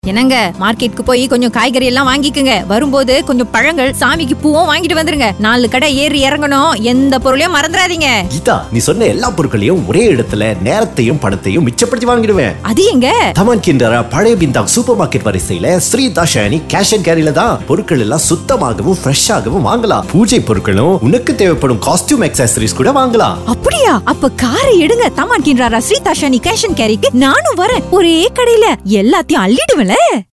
என்னங்க மார்க்கெட்டுக்கு போய் கொஞ்சம் காய்கறி எல்லாம் வாங்கிக்கோங்க வரும்போது கொஞ்சம் பழங்கள் சாமிக்கு பூவும் வாங்கிட்டு வந்துருங்க நாலு கடை ஏறி இறங்கணும் எந்த பொருளையும் மறந்துடாதீங்க கீதா நீ சொன்ன எல்லா பொருட்களையும் ஒரே இடத்துல நேரத்தையும் பணத்தையும் மிச்சப்படுத்தி வாங்கிடுவேன் அது எங்க தமன் கிண்டரா பழைய பிந்தாங் சூப்பர் மார்க்கெட் வரிசையில ஸ்ரீ தாஷானி கேஷ் அண்ட் கேரியில தான் பொருட்கள் எல்லாம் சுத்தமாகவும் ஃப்ரெஷ்ஷாகவும் வாங்கலாம் பூஜை பொருட்களும் உனக்கு தேவைப்படும் காஸ்டியூம் அக்சசரிஸ் கூட வாங்கலாம் அப்படியா அப்ப காரை எடுங்க தமான் கின்றாரா ஸ்ரீதாஷானி கேஷன் கேரிக்கு நானும் வரேன் ஒரே கடையில எல்லாத்தையும் அள்ளிடுவேல